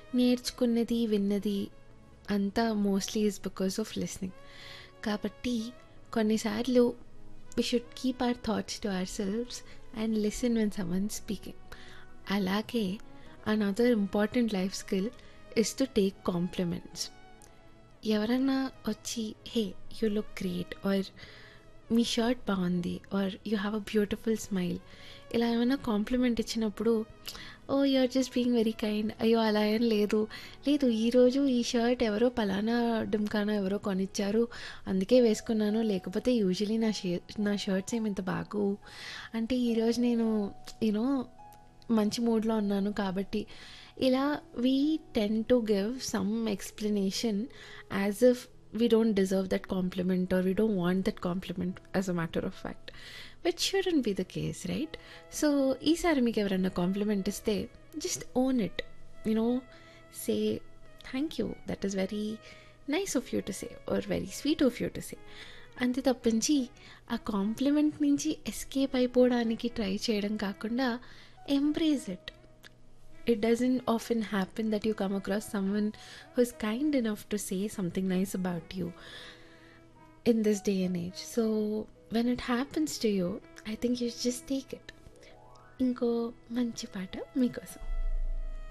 నేర్చుకున్నది విన్నది అంతా mostly is because of listening కాబట్టి కొన్నిసార్లు we should keep our thoughts to ourselves and listen when someone speaking అలాగే another important life skill is to take compliments ఎవరన్నా వచ్చి hey you look great or మీ shirt బాగుంది or you have a beautiful smile ఇలా ఏమైనా compliment ఇచ్చినప్పుడు oh you're just being very kind అయ్యో అలా ఏం లేదు లేదు ఈరోజు ఈ షర్ట్ ఎవరో పలానా డుమ్కానా ఎవరో కొనిచ్చారు అందుకే వేసుకున్నాను లేకపోతే యూజువలీ నా షే నా షర్ట్స్ ఏమి ఇంత బాగు అంటే ఈరోజు నేను యూనో మంచి మూడ్లో ఉన్నాను కాబట్టి ఇలా we tend to give some explanation as if we don't deserve that compliment or we don't want that compliment as a matter of fact which shouldn't be the case right so ఈసారి మీకు ఎవరైనా compliment ఇస్తే just own it you know say thank you that is very nice of you to say or very sweet of you to say అంతే తప్పించి ఆ complement నుంచి escape అయిపోవడానికి try చేయడం కాకుండా embrace it it doesn't often happen that you come across someone who's kind enough to say something nice about you in this day and age. So when it happens to you, I think you just take it. ఇంకో మంచి పాట మీకోసం